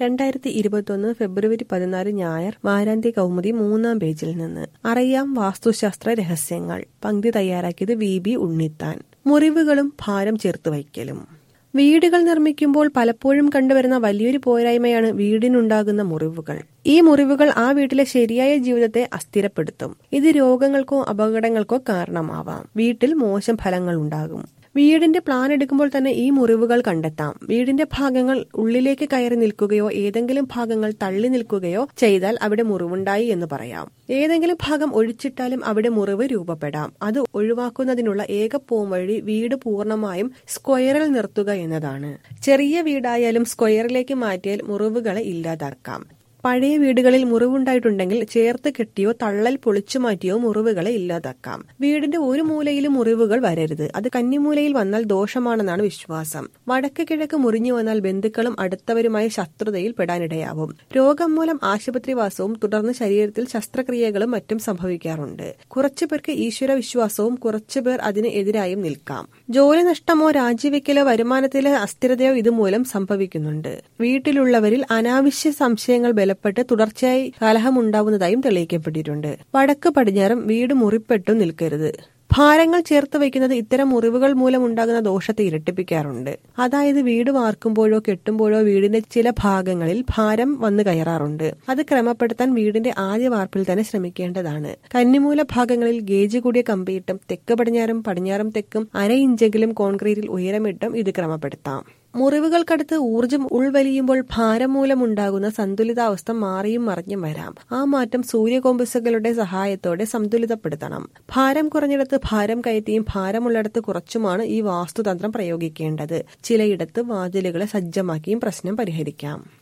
രണ്ടായിരത്തി ഇരുപത്തൊന്ന് ഫെബ്രുവരി പതിനാല് ഞായർ വാരാന്ത്യ കൗമുദി മൂന്നാം പേജിൽ നിന്ന് അറിയാം വാസ്തുശാസ്ത്ര രഹസ്യങ്ങൾ പങ്ക്തി തയ്യാറാക്കിയത് വി ബി ഉണ്ണിത്താൻ മുറിവുകളും ഭാരം ചേർത്ത് വയ്ക്കലും വീടുകൾ നിർമ്മിക്കുമ്പോൾ പലപ്പോഴും കണ്ടുവരുന്ന വലിയൊരു പോരായ്മയാണ് വീടിനുണ്ടാകുന്ന മുറിവുകൾ ഈ മുറിവുകൾ ആ വീട്ടിലെ ശരിയായ ജീവിതത്തെ അസ്ഥിരപ്പെടുത്തും ഇത് രോഗങ്ങൾക്കോ അപകടങ്ങൾക്കോ കാരണമാവാം വീട്ടിൽ മോശം ഫലങ്ങൾ ഉണ്ടാകും വീടിന്റെ പ്ലാൻ എടുക്കുമ്പോൾ തന്നെ ഈ മുറിവുകൾ കണ്ടെത്താം വീടിന്റെ ഭാഗങ്ങൾ ഉള്ളിലേക്ക് കയറി നിൽക്കുകയോ ഏതെങ്കിലും ഭാഗങ്ങൾ തള്ളി നിൽക്കുകയോ ചെയ്താൽ അവിടെ മുറിവുണ്ടായി എന്ന് പറയാം ഏതെങ്കിലും ഭാഗം ഒഴിച്ചിട്ടാലും അവിടെ മുറിവ് രൂപപ്പെടാം അത് ഒഴിവാക്കുന്നതിനുള്ള ഏക പോംവഴി വീട് പൂർണ്ണമായും സ്ക്വയറിൽ നിർത്തുക എന്നതാണ് ചെറിയ വീടായാലും സ്ക്വയറിലേക്ക് മാറ്റിയാൽ മുറിവുകളെ ഇല്ലാതാക്കാം പഴയ വീടുകളിൽ മുറിവുണ്ടായിട്ടുണ്ടെങ്കിൽ ചേർത്ത് കെട്ടിയോ തള്ളൽ പൊളിച്ചു മാറ്റിയോ മുറിവുകളെ ഇല്ലാതാക്കാം വീടിന്റെ ഒരു മൂലയിലും മുറിവുകൾ വരരുത് അത് കന്നിമൂലയിൽ വന്നാൽ ദോഷമാണെന്നാണ് വിശ്വാസം വടക്ക് കിഴക്ക് മുറിഞ്ഞു വന്നാൽ ബന്ധുക്കളും അടുത്തവരുമായി ശത്രുതയിൽ പെടാനിടയാവും രോഗം മൂലം ആശുപത്രിവാസവും തുടർന്ന് ശരീരത്തിൽ ശസ്ത്രക്രിയകളും മറ്റും സംഭവിക്കാറുണ്ട് കുറച്ചു പേർക്ക് ഈശ്വര വിശ്വാസവും കുറച്ചുപേർ അതിന് എതിരായും നിൽക്കാം ജോലി നഷ്ടമോ രാജിവെക്കലോ വരുമാനത്തിലെ അസ്ഥിരതയോ ഇതുമൂലം സംഭവിക്കുന്നുണ്ട് വീട്ടിലുള്ളവരിൽ അനാവശ്യ സംശയങ്ങൾ ബലപ്പെട്ട് തുടർച്ചയായി കലഹമുണ്ടാവുന്നതായും തെളിയിക്കപ്പെട്ടിട്ടുണ്ട് വടക്ക് പടിഞ്ഞാറും വീട് മുറിപ്പെട്ടും നിൽക്കരുത് ഭാരങ്ങൾ ചേർത്ത് വയ്ക്കുന്നത് ഇത്തരം മുറിവുകൾ മൂലമുണ്ടാകുന്ന ദോഷത്തെ ഇരട്ടിപ്പിക്കാറുണ്ട് അതായത് വീട് വാർക്കുമ്പോഴോ കെട്ടുമ്പോഴോ വീടിന്റെ ചില ഭാഗങ്ങളിൽ ഭാരം വന്നു കയറാറുണ്ട് അത് ക്രമപ്പെടുത്താൻ വീടിന്റെ ആദ്യ വാർപ്പിൽ തന്നെ ശ്രമിക്കേണ്ടതാണ് കന്നിമൂല ഭാഗങ്ങളിൽ ഗേജ് കൂടിയ കമ്പിയിട്ടും തെക്ക് പടിഞ്ഞാറും പടിഞ്ഞാറും തെക്കും അര ഇഞ്ചെങ്കിലും കോൺക്രീറ്റിൽ ഉയരമിട്ടും ഇത് ക്രമപ്പെടുത്താം മുറിവുകൾക്കടുത്ത് ഊർജം ഉൾവലിയുമ്പോൾ ഭാരം മൂലമുണ്ടാകുന്ന സന്തുലിതാവസ്ഥ മാറിയും മറിഞ്ഞും വരാം ആ മാറ്റം സൂര്യകോമ്പസുകളുടെ സഹായത്തോടെ സന്തുലിതപ്പെടുത്തണം ഭാരം കുറഞ്ഞിടത്ത് ഭാരം കയറ്റിയും ഭാരമുള്ളിടത്ത് കുറച്ചുമാണ് ഈ വാസ്തുതന്ത്രം പ്രയോഗിക്കേണ്ടത് ചിലയിടത്ത് വാതിലുകളെ സജ്ജമാക്കിയും പ്രശ്നം പരിഹരിക്കാം